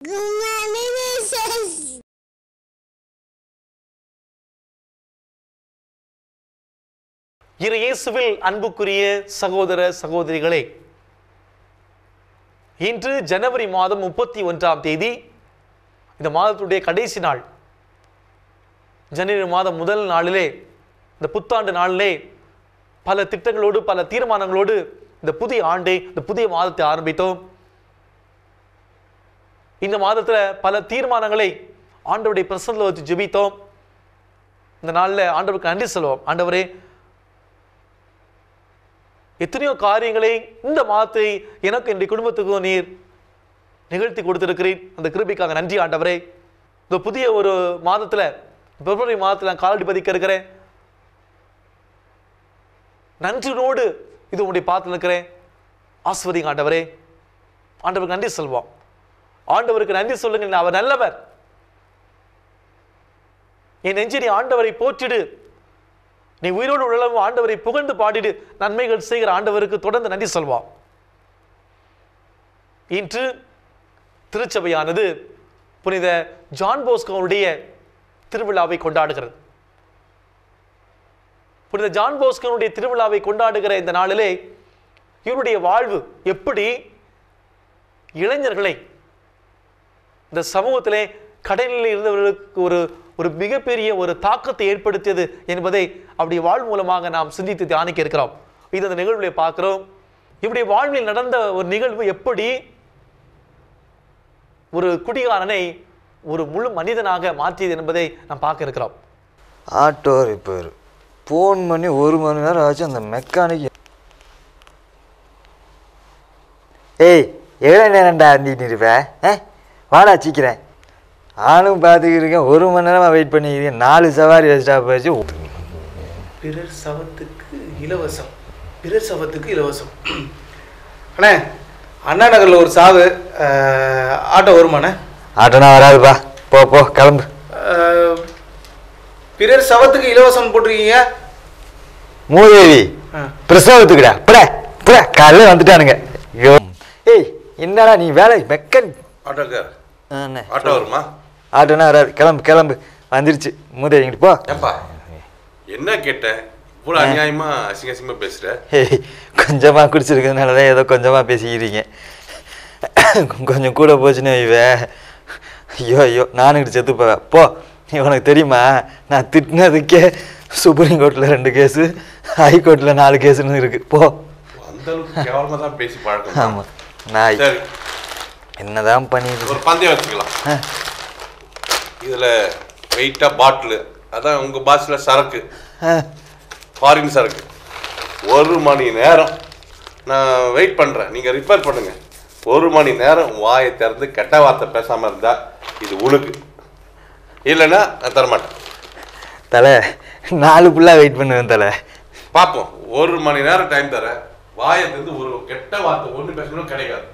இரு இயேசுவில் அன்புக்குரிய சகோதர சகோதரிகளே இன்று ஜனவரி மாதம் முப்பத்தி ஒன்றாம் தேதி இந்த மாதத்துடைய கடைசி நாள் ஜனவரி மாதம் முதல் நாளிலே இந்த புத்தாண்டு நாளிலே பல திட்டங்களோடு பல தீர்மானங்களோடு இந்த புதிய ஆண்டை இந்த புதிய மாதத்தை ஆரம்பித்தோம் இந்த மாதத்துல பல தீர்மானங்களை ஆண்டவருடைய பிரசன்னத்தில் வச்சு ஜெபித்தோம் இந்த நாளில் ஆண்டவருக்கு நன்றி சொல்லுவோம் ஆண்டவரே எத்தனையோ காரியங்களை இந்த மாதத்தை எனக்கு என்னுடைய குடும்பத்துக்கும் நீர் நிகழ்த்தி கொடுத்திருக்கிறேன் அந்த கிருபிக்காக நன்றி ஆண்டவரே இந்த புதிய ஒரு மாதத்துல பிப்ரவரி மாதத்துல நான் காலடி பதிக்க இருக்கிறேன் நன்றியோடு இது உங்களுடைய பார்த்து இருக்கிறேன் ஆஸ்வதிங்க ஆண்டவரே ஆண்டவருக்கு நன்றி சொல்வோம் ஆண்டவருக்கு நன்றி சொல்லுங்க அவர் நல்லவர் என் நெஞ்சு நீ ஆண்டவரை போற்றிடு நீ உயிரோடு உழவும் ஆண்டவரை புகழ்ந்து பாடிடு நன்மைகள் செய்கிற ஆண்டவருக்கு தொடர்ந்து நன்றி சொல்வான் இன்று திருச்சபையானது புனித ஜான் போஸ்கோவுடைய திருவிழாவை கொண்டாடுகிறது புனித ஜான் போஸ்கோனுடைய திருவிழாவை கொண்டாடுகிற இந்த நாளிலே இவருடைய வாழ்வு எப்படி இளைஞர்களை இந்த சமூகத்திலே கடலில் இருந்தவர்களுக்கு ஒரு ஒரு மிகப்பெரிய ஒரு தாக்கத்தை ஏற்படுத்தியது என்பதை அவருடைய வாழ்வு மூலமாக நாம் சிந்தித்து தியானிக்க இருக்கிறோம் இது அந்த நிகழ்வுல பார்க்கிறோம் இவருடைய வாழ்வில் நடந்த ஒரு நிகழ்வு எப்படி ஒரு குடிகாரனை ஒரு முழு மனிதனாக மாற்றியது என்பதை நாம் பார்க்க இருக்கிறோம் ஆட்டோ ரிப்பேர் ஃபோன் பண்ணி ஒரு மணி நேரம் ஆச்சு அந்த மெக்கானிக் ஏய் எவ்வளோ நேரம்டா இருந்துட்டு இருப்பேன் ஆ வாடா சீக்கிரம் நானும் பார்த்துக்கிட்டு இருக்கேன் ஒரு மணி நேரமாக வெயிட் பண்ணிக்கிறேன் நாலு சவாரி வச்சுட்டா போச்சு பிறர் சவத்துக்கு இலவசம் பிறர் சவத்துக்கு இலவசம் அண்ணே அண்ணா நகரில் ஒரு சாவு அஹ், ஆட்டோ வருமாண்ணே ஆட்டோனா வராதுப்பா போ போ கிளம்பு அஹ், பிறர் சவத்துக்கு இலவசம் போட்டிருக்கீங்க மூதேவி ஆ. பிரசவத்துக்குடா புடா புடா காலையில் வந்துட்டானுங்க ஐயோ ஏய் என்னடா நீ வேலை மெக்கானிக் ஆட்டோக்கார் அண்ணே ஆட்டோ வருமா ஆட்டோனா வராது கிளம்பு கிளம்பு வந்துருச்சு மூதேவி இங்கிட்டு போ ஏப்பா என்ன கேட்டேன் இவ்வளோ அநியாயமா அசிங்க அசிங்கமா பேசுற ஏய் கொஞ்சமாக குடிச்சிருக்கிறதுனால தான் ஏதோ கொஞ்சமாக பேசிக்கிறீங்க கொஞ்சம் கூட போச்சுன்னு இவ ஐயோ ஐயோ நானும் இங்கிட்டு செத்து போவேன் போ உனக்கு தெரியுமா நான் திட்டினதுக்கே சுப்ரீம் கோர்ட்டில் ரெண்டு கேஸு ஹைகோர்ட்டில் நாலு கேஸுன்னு இருக்கு போ அந்த அளவுக்கு கேவலமா தான் பேசி பழக்கம் ஆமாம் நாய் சரி என்னதான் பண்ணிட்டு ஒரு பந்தயம் வச்சுக்கலாம் ஆ. இதுல வெயிட்டா பாட்டில் அதான் உங்க பாஸ்ல சரக்கு ஆ, ஃபாரின் சரக்கு ஒரு மணி நேரம் நான் வெயிட் பண்றேன் நீங்க ரிப்பேர் பண்ணுங்க ஒரு மணி நேரம் வாயை திறந்து கெட்ட வார்த்தை பேசாம இருந்தா இது உனக்கு இல்லைன்னா நான் தரமாட்டேன் தலை நாலு புல்லாக வெயிட் பண்ணுவேன் தலை பார்ப்போம் ஒரு மணி நேரம் டைம் தரேன் வாயை திறந்து ஒரு கெட்ட வார்த்தை ஒண்ணு பேசணும் கிடைக்காது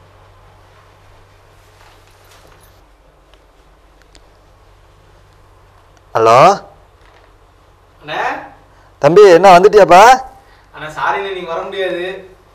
ஹலோ அண்ணே தம்பி என்ன வந்துட்டியாப்பா அண்ணா சாரிண்ணே நீங்கள் வர முடியாது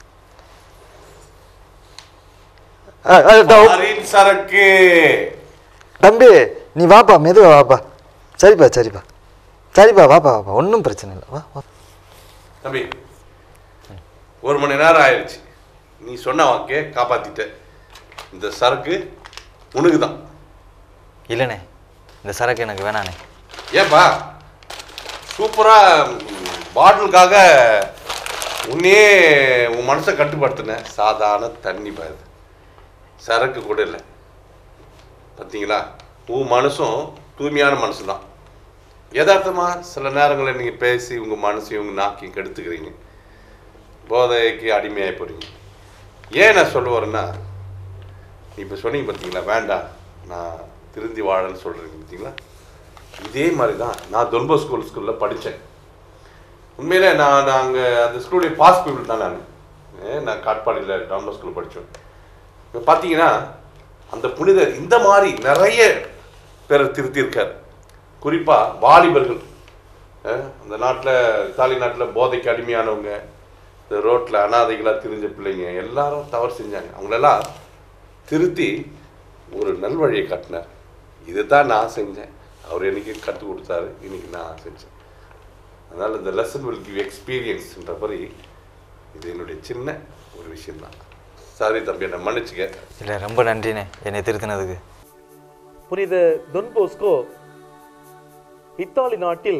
ஆ, ஆ, தோ- ஃபாரின் சரக்கு தம்பி நீ வாப்பா மெதுவா வாப்பா சரிப்பா சரிப்பா சரிப்பா வாப்பா வாப்பா ஒன்றும் பிரச்சனை இல்லை வா வா தம்பி ஒரு மணி நேரம் ஆயிடுச்சு நீ சொன்ன வாக்கே காப்பாத்திட்ட இந்த சரக்கு உனக்கு தான் இல்லைண்ணே இந்த சரக்கு எனக்கு வேணாண்ணே ஏன்பா சூப்பரா பாட்டிலுக்காக உன்னையே உன் மனசை கட்டுப்படுத்தின சாதாரண தண்ணி பாரு சரக்கு கூட இல்லை பார்த்தீங்களா உன் மனசும் தூய்மையான மனசு தான் யதார்த்தமாக சில நேரங்களில் நீங்கள் பேசி உங்கள் மனசையும் உங்கள் நாக்கையும் கெடுத்துக்கிறீங்க போதைக்கு அடிமையாகி போகிறீங்க ஏன் நான் சொல்ல வரேன்னா இப்போ சொன்னீங்க பார்த்தீங்களா வேண்டாம் நான் திருந்தி வாழன்னு சொல்கிறீங்க பார்த்தீங்களா இதே மாதிரி தான் நான் தொல்போ ஸ்கூல் ஸ்கூலில் படித்தேன் உண்மையிலே நான் நான் அங்கே அந்த ஸ்கூலுடைய பாஸ் பீப்புள் தான் நான் ஏ, நான் காட்பாடியில் டான்போ ஸ்கூல் படித்தோம் இப்போ பார்த்தீங்கன்னா அந்த புனிதர் இந்த மாதிரி நிறைய பேரை திருத்தியிருக்கார் குறிப்பாக வாலிபர்கள் அஹ், அந்த நாட்டில் இத்தாலி நாட்டில் போதைக்கு அடிமையானவங்க இந்த ரோட்டில் அனாதைகளாக திரிஞ்ச பிள்ளைங்க எல்லாரும் தவறு செஞ்சாங்க அவங்களெல்லாம் திருத்தி ஒரு நல்வழியை காட்டினார் இதுதான் நான் செஞ்சேன் அவர் எனக்கு கற்றுக் கொடுத்தாரு இன்னைக்கு நான் செஞ்சேன் அதனால் இந்த லெசன் வில் கிவ் எக்ஸ்பீரியன்ஸ்ன்ற மாதிரி இது என்னுடைய சின்ன ஒரு விஷயம்தான் சாரி தம்பி என்னை மன்னிச்சுக்க இல்லை ரொம்ப நன்றிண்ணே என்னை திருத்தினதுக்கு புனித தொன் போஸ்கோ இத்தாலி நாட்டில்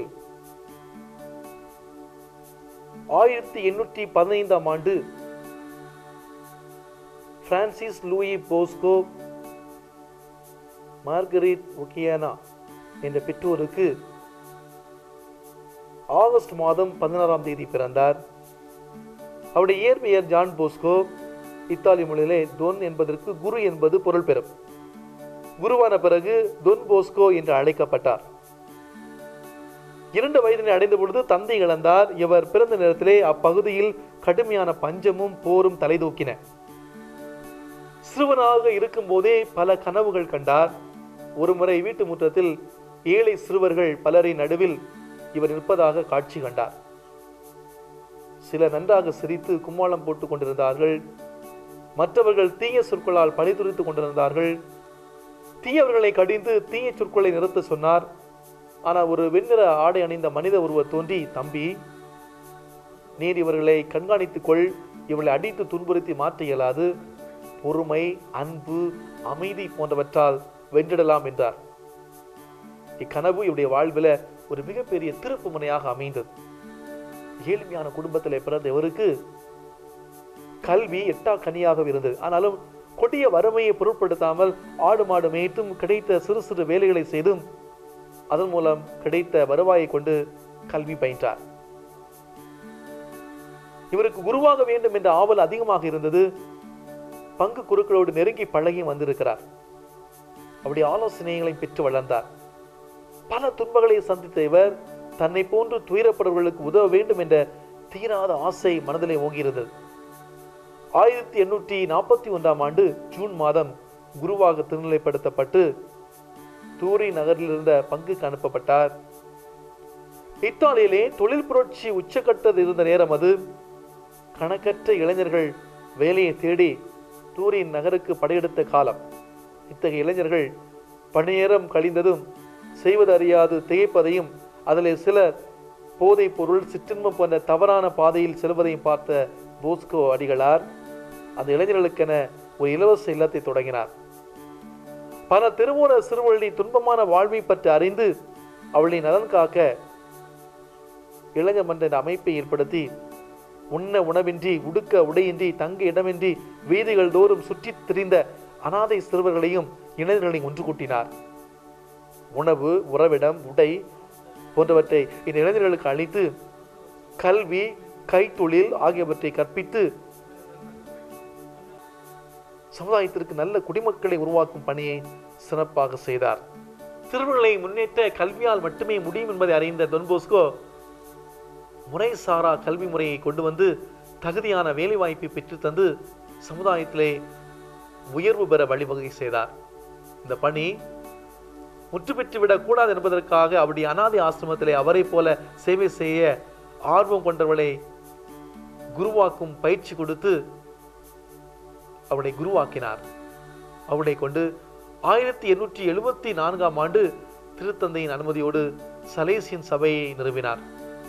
ஆயிரத்தி எண்ணூற்றி பதினைந்தாம் ஆண்டு Francis Louis Bosco Margaret Occhiena என்ற பெற்றோருக்கு ஆகஸ்ட் மாதம் பதினாறாம் தேதி பிறந்தார் அவருடைய இயற்பெயர் ஜான் போஸ்கோ இத்தாலி மொழியிலே தொன் என்பதற்கு குரு என்பது பொருள் பெறும் குருவான பிறகு தொன் போஸ்கோ என்று அழைக்கப்பட்டார் இரண்டு வயதினை அடைந்த பொழுது தந்தை இழந்தார் இவர் பிறந்த நேரத்திலே அப்பகுதியில் கடுமையான பஞ்சமும் போரும் தலைதூக்கின சிறுவனாக இருக்கும் போதே பல கனவுகள் கண்டார் ஒருமுறை வீட்டு முற்றத்தில் ஏழை சிறுவர்கள் பலரின் நடுவில் இவர் நிற்பதாக காட்சி கண்டார் சிலர் நன்றாக சிரித்து கும்மாளம் போட்டுக் கொண்டிருந்தார்கள் மற்றவர்கள் தீய சொற்களால் பணிதுரித்துக் கொண்டிருந்தார்கள் தீயவர்களை கடிந்து தீய சொற்களை நிறுத்த சொன்னார் ஆனால் ஒரு வெண்ணிற ஆடை அணிந்த மனித ஒருவர் தோன்றி தம்பி நீர் இவர்களை கண்காணித்துக் கொள் இவர்களை அடித்து துன்புறுத்தி மாற்ற இயலாது பொறுமை அன்பு அமைதி போன்றவற்றால் வென்றிடலாம் என்றார் இக்கனவு இவருடைய வாழ்வில் ஒரு மிகப்பெரிய திருப்பு முனையாக அமைந்தது ஏழ்மையான குடும்பத்தில் பிறந்த இவருக்கு கல்வி எட்டா கனியாக இருந்தது ஆனாலும் கொடிய வறுமையை பொருட்படுத்தாமல் ஆடு மாடு மேய்த்தும் கிடைத்த சிறு சிறு வேலைகளை செய்தும் அதன் மூலம் கிடைத்த வருவாயை கொண்டு கல்வி பயின்றார் இவருக்கு குருவாக வேண்டும் என்ற ஆவல் அதிகமாக இருந்தது பங்கு குருக்களோடு நெருங்கி பழகி வந்திருக்கிறார் அவருடைய ஆலோசனைகளை பெற்று வளர்ந்தார் பல துன்பங்களை சந்தித்த இவர் தன்னை போன்று துயரப்படுவர்களுக்கு உதவ வேண்டும் என்ற தீராத ஆசை மனதிலே ஓங்கியிருந்தது ஆயிரத்தி எண்ணூற்றி நாற்பத்தி ஒன்றாம் ஆண்டு ஜூன் மாதம் குருவாக திருநிலைப்படுத்தப்பட்டு தூரி நகரில் இருந்த பங்குக்கு அனுப்பப்பட்டார் இத்தாலியிலே தொழில் புரட்சி உச்சக்கட்டத்தில் இருந்த நேரம் அது கணக்கற்ற இளைஞர்கள் வேலையை தேடி தூரின் நகருக்கு படையெடுத்த காலம் இத்தகைய இளைஞர்கள் பணிநேரம் கழிந்ததும் செய்வது அறியாது திகைப்பதையும் அதிலே சிலர் போதைப் பொருள் சிற்றின்பம் போன்ற தவறான பாதையில் செல்வதையும் பார்த்த போஸ்கோ அடிகளார் அந்த இளைஞர்களுக்கென ஒரு இலவச இல்லத்தை தொடங்கினார் பல திருமூல சிறுவர்களின் துன்பமான வாழ்வை பற்றி அறிந்து அவளின் நலன் காக்க இளைஞர் மன்ற என்ற அமைப்பை ஏற்படுத்தி உண்ண உணவின்றி உடுக்க உடையின்றி தங்க இடமின்றி வீதிகள் தோறும் சுற்றித் திரிந்த அனாதை சிறுவர்களையும் இளைஞர்களையும் ஒன்று கூட்டினார் உணவு உறவிடம் உடை போன்றவற்றை இந்த இளைஞர்களுக்கு அளித்து கல்வி கைத்தொழில் ஆகியவற்றை கற்பித்து சமுதாயத்திற்கு நல்ல குடிமக்களை உருவாக்கும் பணியை சிறப்பாக செய்தார் சிறுவர்களை முன்னேற்ற கல்வியால் மட்டுமே முடியும் என்பதை அறிந்த தொன்போஸ்கோ முறைசாரா கல்வி முறையை கொண்டு வந்து தகுதியான வேலைவாய்ப்பை பெற்றுத் தந்து சமுதாயத்திலே உயர்வு பெற வழிவகை செய்தார் இந்த பணி முற்று பெற்றுவிடக் கூடாது என்பதற்காக அவருடைய அனாதை ஆசிரமத்திலே அவரை போல சேவை செய்ய ஆர்வம் கொண்டவர்களை குருவாக்கும் பயிற்சி கொடுத்து அவனை குருவாக்கினார் அவனை கொண்டு ஆயிரத்தி எண்ணூற்றி எழுபத்தி நான்காம் ஆண்டு திருத்தந்தையின் அனுமதியோடு சலேசியன் சபையை நிறுவினார்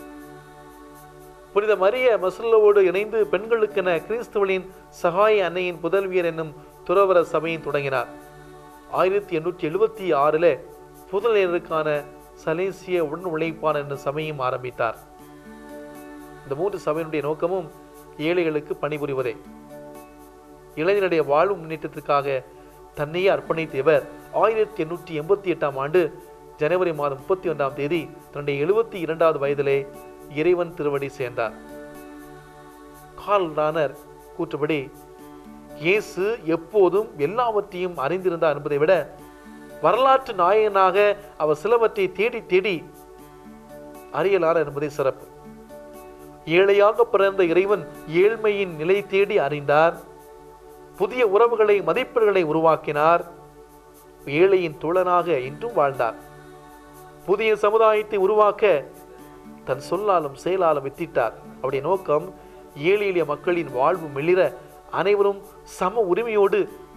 புனித மரிய மசுல்லோடு இணைந்து பெண்களுக்கென கிறிஸ்துவனின் சகாய அன்னையின் புதல்வியர் என்னும் துறவர சபையை தொடங்கினார் ஆயிரத்தி எண்ணூற்றி எழுபத்தி ஆறில் புதலியருக்கான சலேசிய உடன் உழைப்பான் என்ற சபையும் ஆரம்பித்தார் இந்த மூன்று சபையினுடைய நோக்கமும் ஏழைகளுக்கு பணிபுரிவதே இளைஞருடைய வாழ்வு முன்னேற்றத்திற்காக தன்னையே அர்ப்பணித்த இவர் ஆயிரத்தி எண்ணூற்றி எண்பத்தி எட்டாம் ஆண்டு ஜனவரி மாதம் முப்பத்தி ஒன்றாம் தேதி தன்னுடைய எழுபத்தி இரண்டாவது வயதிலே இறைவன் திருவடி சேர்ந்தார் கார்ல் ரானர் கூற்றுப்படி இயேசு எப்போதும் எல்லாவற்றையும் அறிந்திருந்தார் என்பதை விட வரலாற்று நாயகனாக அவர் சிலவற்றை தேடி தேடி அறியலார் என்பதை சிறப்பு ஏழையாக பிறந்த இறைவன் ஏழ்மையின் நிலை தேடி அறிந்தார் புதிய உறவுகளை மதிப்பீடுகளை உருவாக்கினார் ஏழையின் தோழனாக இன்றும் வாழ்ந்தார் புதிய சமுதாயத்தை உருவாக்க தன் சொல்லாலும் செயலாலும் வித்திட்டார் அவருடைய நோக்கம் ஏழை எளிய மக்களின் வாழ்வு மெளிர அனைவரும் சம உரிமையோடு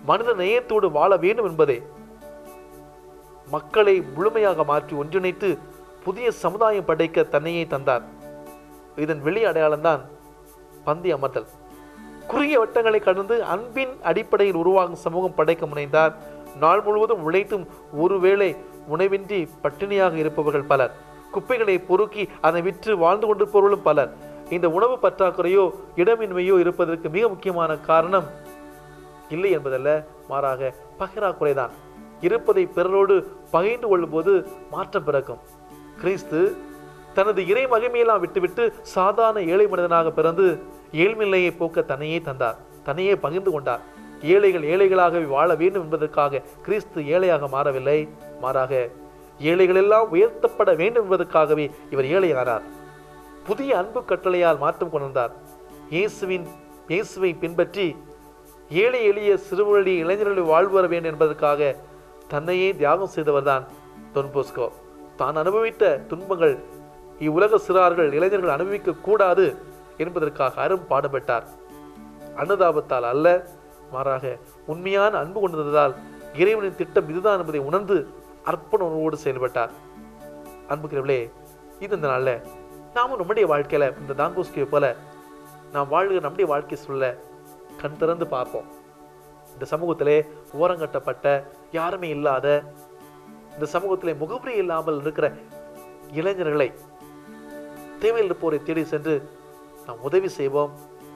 மனித நேயத்தோடு வாழ வேண்டும் என்பதே மக்களை முழுமையாக மாற்றி ஒன்றிணைத்து புதிய சமுதாயம் படைக்க தன்னையே தந்தார் இதன் வெளி அடையாளம்தான் பந்தி அமர்தல் குறுகிய வட்டங்களை கடந்து அன்பின் அடிப்படையில் உருவாகும் சமூகம் படைக்க முனைந்தார் நாள் முழுவதும் உழைத்தும் ஒருவேளை உணவின்றி பட்டினியாக இருப்பவர்கள் பலர் குப்பைகளை பொறுக்கி அதை விற்று வாழ்ந்து கொண்டிருப்பவர்களும் பலர் இந்த உணவு பற்றாக்குறையோ இடமின்மையோ இருப்பதற்கு மிக முக்கியமான காரணம் இல்லை என்பதல்ல மாறாக பகிராக்குறைதான் இருப்பதை பிறரோடு பகிர்ந்து கொள்ளும்போது மாற்றம் பிறக்கும் கிறிஸ்து தனது இறை மகிமையெல்லாம் விட்டுவிட்டு சாதாரண ஏழை மனிதனாக பிறந்து ஏழ்மையை போக்க தன்னையே தந்தார் தன்னையே பகிர்ந்து கொண்டார் ஏழைகள் ஏழைகளாகவே வாழ வேண்டும் என்பதற்காக கிறிஸ்து ஏழையாக மாறவில்லை மாறாக ஏழைகள் எல்லாம் உயர்த்தப்பட வேண்டும் என்பதற்காகவே இவர் ஏழையானார் புதிய அன்பு கட்டளையால் மாற்றம் கொண்டார் இயேசுவின் இயேசுவை பின்பற்றி ஏழை எளிய சிறுவழி இளைஞர்களை வாழ்வு வர வேண்டும் என்பதற்காக தன்னையே தியாகம் செய்தவர்தான் தொன் போஸ்கோ தான் அனுபவித்த துன்பங்கள் இவ்வுலக சிறார்கள் இளைஞர்கள் அனுபவிக்க கூடாது என்பதற்காக அரும் பாடுபட்டார் அன்னதாபத்தால் அல்ல மாறாக உண்மையான அன்பு கொண்டிருந்ததால் இறைவனின் திட்டம் இதுதான் என்பதை உணர்ந்து அர்ப்பண உணர்வோடு செயல்பட்டார் அன்புக்கிறவர்களே இது இந்த நாளில் நாமும் நம்முடைய வாழ்க்கையில இந்த தாங்கோஸ்கியை போல நாம் வாழ்கிற நம்முடைய வாழ்க்கை சொல்ல கண் திறந்து பார்ப்போம் இந்த சமூகத்திலே ஓரங்கட்டப்பட்ட யாருமே இல்லாத இந்த சமூகத்திலே முகவரி இல்லாமல் இருக்கிற இளைஞர்களை தேவையில் இருப்போரை தேடி சென்று நாம் உதவி செய்வோம்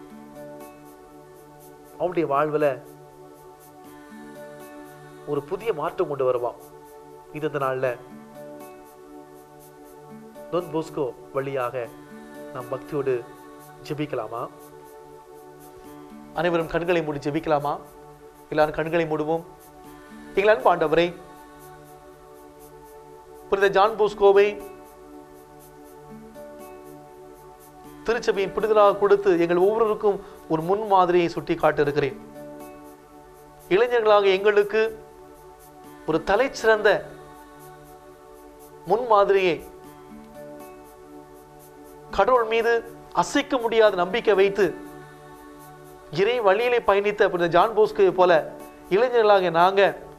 அவனுடைய வாழ்வில் ஒரு புதிய மாற்றம் கொண்டு வருவான் இது இந்த நாளில் தொன் போஸ்கோ வழியாக நாம் பக்தியோடு ஜெபிக்கலாமா அனைவரும் கண்களை மூடி ஜெபிக்கலாமா எல்லாரும் கண்களை மூடுவோம் எங்கள் அன்பு ஆண்டவரை புனித ஜான் போஸ்கோவை திருச்சபையின் புனிதராக கொடுத்து எங்கள் ஒவ்வொருவருக்கும் ஒரு முன் மாதிரியை சுட்டி காட்டியிருக்கிறேன் இளைஞர்களாக எங்களுக்கு ஒரு தலைச்சிறந்த முன்மாதிரியை கடவுள் மீது அசைக்க முடியாத நம்பிக்கை வைத்து இறை வழியிலே பயணித்த புனித ஜான் போஸ்கோ போல இளைஞர்களாக நாங்க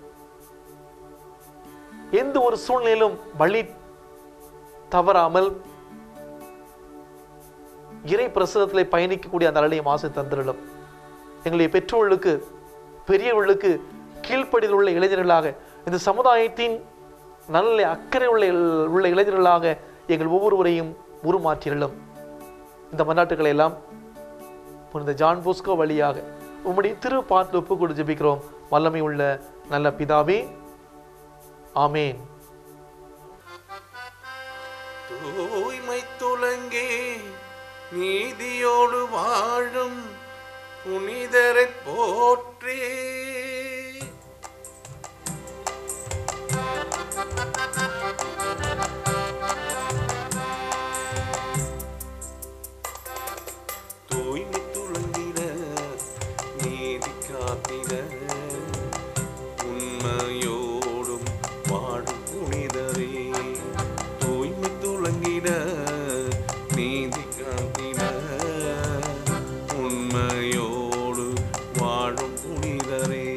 எந்த ஒரு சூழ்நிலையிலும் வழி தவறாமல் இறை பிரசனத்திலே பயணிக்கக்கூடிய அந்த அழலையும் ஆசை தந்திரலும் எங்களுடைய பெற்றோர்களுக்கு பெரியவர்களுக்கு கீழ்ப்படியில் உள்ள இளைஞர்களாக இந்த சமுதாயத்தின் நல்ல அக்கறை உள்ள உள்ள இளைஞர்களாக எங்கள் ஒவ்வொருவரையும் உருமாற்றியலும் இந்த மன்னாட்டுகளை எல்லாம் புனித ஜான் போஸ்கோ வழியாக உம்முடைய திரு பாட்டில் ஒப்பு கொடு ஜெபிக்கிறோம் வல்லமை உள்ள நல்ல பிதாவே ஆமேன் தூய்மை துலங்கி நீதியோடு வாழும் புனிதரை போற்றி தூய்மை துலங்கிட நீதி காத்திட உண்மையோடும் வாழும் புனிதரே தூய்மை துலங்கிட நீதி காத்திட உண்மையோடு வாழும் புனிதரே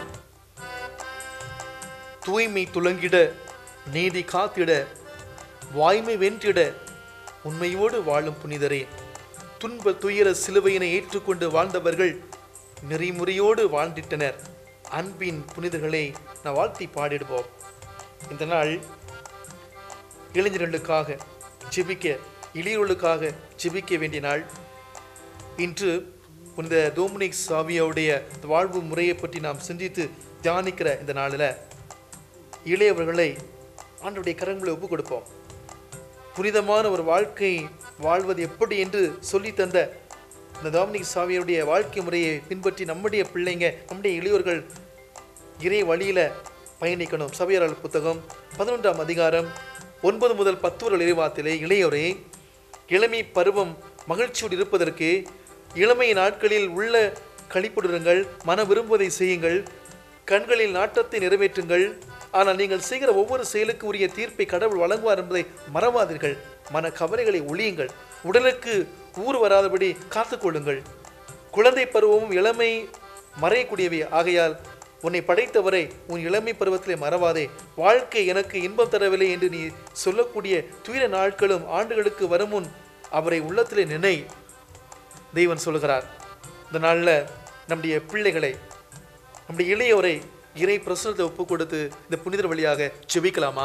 தூய்மை துலங்கிட நீதி காத்திட வாய்மை வென்றிட உண்மையோடு வாழும் புனிதரே துன்ப துயர சிலுவையினை ஏற்றுக்கொண்டு வாழ்ந்தவர்கள் நெறிமுறையோடு வாழ்ந்திட்டனர் அன்பின் புனிதர்களை நான் வாழ்த்தி பாடிடுவோம் இந்த நாள் இளைஞர்களுக்காக ஜெபிக்க இளையோர்களுக்காக ஜெபிக்க வேண்டிய நாள் இன்று புனித டோமினிக் சாவியோடைய வாழ்வு முறையை பற்றி நாம் சிந்தித்து தியானிக்கிற இந்த நாளில் இளையவர்களை ஆண்டுடைய கரங்களை ஒப்புக் கொடுப்போம் புனிதமான ஒரு வாழ்க்கை வாழ்வது எப்படி என்று சொல்லி தந்த இந்த டோமினிக் சாவியருடைய வாழ்க்கை முறையை பின்பற்றி நம்முடைய பிள்ளைங்க நம்முடைய இளையோர்கள் இறை வழியில பயணிக்கணும் சபையாளர் புத்தகம் பதினொன்றாம் அதிகாரம் ஒன்பது முதல் பத்து வரை இறைவாத்திலே இளையோரே இளமை பருவம் மகிழ்ச்சியோடு இருப்பதற்கு இளமை நாட்களில் உள்ள கழிப்புடுங்கள் மன விரும்புவதை செய்யுங்கள் கண்களில் நாட்டத்தை நிறைவேற்றுங்கள் ஆனால் நீங்கள் செய்கிற ஒவ்வொரு செயலுக்கு உரிய தீர்ப்பை கடவுள் வழங்குவார் என்பதை மறவாதீர்கள் மன கவலைகளை ஒழியுங்கள் உடலுக்கு ஊறு வராதபடி காத்துக்கொள்ளுங்கள் குழந்தை பருவமும் இளமை மறையக்கூடியவை ஆகையால் உன்னை படைத்தவரை உன் இளமை பருவத்திலே மறவாதே வாழ்க்கை எனக்கு இன்பம் தரவில்லை என்று நீ சொல்லக்கூடிய துயர நாட்களும் ஆண்டுகளுக்கு வரும் முன் அவரை உள்ளத்திலே நினை தெய்வன் சொல்லுகிறார் இந்த நாளில் நம்முடைய பிள்ளைகளை நம்முடைய இளையோரை இறை பிரசனத்தை ஒப்பு கொடுத்து இந்த புனிதர் வழியாக ஜெபிக்கலாமா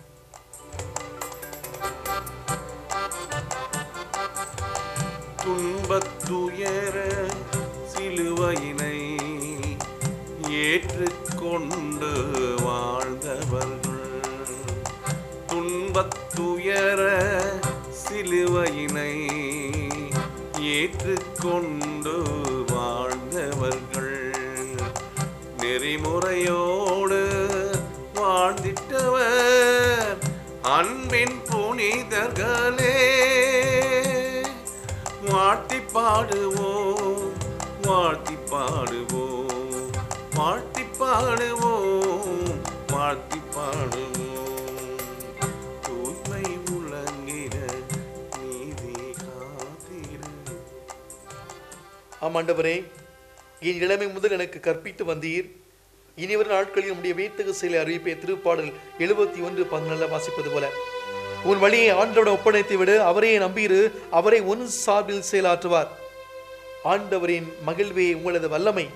துன்பத்துயர சிலுவையினை ஏற்றுக்கொண்டு வாழ்ந்தவர்கள் துன்பத்துயர சிலுவையினை ஏற்றுக்கொண்டு வாழ்ந்தவர்கள் நெறிமுறையோடு வாழ்ந்திட்டவர் அன்பின் புனிதர்களே வாழ்த்தி பாடுவோம் வாழ்த்தி பாடுவோம் வாழ்த்தி பாடுவோம் வாழ்த்தி பாடுவோம் தூய்மை உலங்கிட நீதி காத்திரு ஆமாண்டவரே என் இளமை முதல் எனக்கு கற்பித்து வந்தீர் இனிவரும் நாட்களில் நம்முடைய வீட்டுக்கு செயலை அறிவிப்பே திருப்பாடல் எழுபத்தி ஒன்று பதினால வாசிப்பது போல உன் வழியை ஆண்டவரை ஒப்படைத்து விடு அவரையே நம்பியிரு அவரை உன் சார்பில் செயலாற்றுவார் ஆண்டவரின் மகிழ்வே உங்களது வல்லமை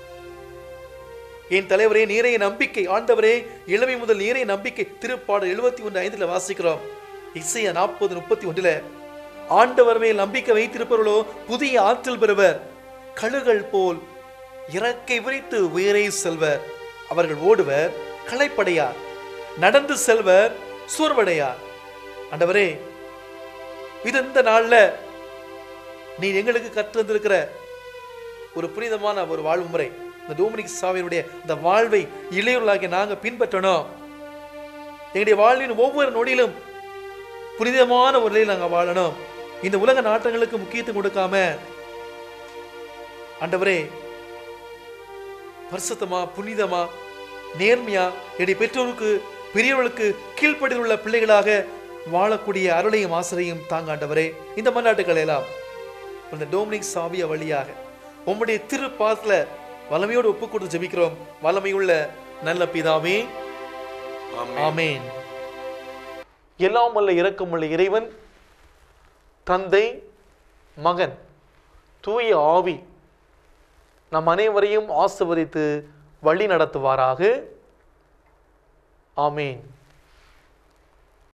என் தலைவரே நீரைய நம்பிக்கை ஆண்டவரே இளமை முதல் நீரைய நம்பிக்கை திருப்பாடல் எழுபத்தி ஒன்று ஐந்துல வாசிக்கிறோம் இசைய நாற்பது முப்பத்தி ஒன்றுல ஆண்டவர் மேல் நம்பிக்கை வைத்திருப்பவர்களோ புதிய ஆற்றல் பெறுவர் கழுகள் போல் இறக்கை விரித்து உயரே செல்வர் அவர்கள் ஓடுவர் களைப்படையார் நடந்து செல்வர் சோர்வடையார் ஆண்டவரே இது இந்த நாள்ல நீ எங்களுக்கு கற்றிருந்திருக்கிற ஒரு புனிதமான ஒரு வாழ்வு முறை இந்த டோமினிக் சாவியருடைய அந்த வாழ்வை இளையோர்களாகிய நாங்க பின்பற்றணும் எங்களுடைய வாழ்வின் ஒவ்வொரு நொடியிலும் புனிதமான ஒரு நிலையில் நாங்க வாழணும் இந்த உலக நாட்டங்களுக்கு முக்கியத்துவம் கொடுக்காம ஆண்டவரே பரிசுத்தமா புனிதமா நேர்மையா என்னுடைய பெற்றோருக்கு பெரியவர்களுக்கு கீழ்ப்படியில் உள்ள பிள்ளைகளாக வாழக்கூடிய அருளையும் ஆசிரியும் தாங்க ஆண்டவரே இந்த மன்னாட்டுக்களை எல்லாம் இந்த டோமினிக் சாவிய வழியாக உம்முடைய திருப்பாத்துல வல்லமையோடு ஒப்பு கொடுத்து ஜெபிக்கிறோம் வல்லமையுள்ள நல்ல பிதாவே ஆமென் எல்லாம் வல்ல இரக்கமுள்ள இறைவன் தந்தை மகன் தூய ஆவி நம் அனைவரையும் ஆசிர்வதித்து வழி நடத்துவாராக ஆமேன்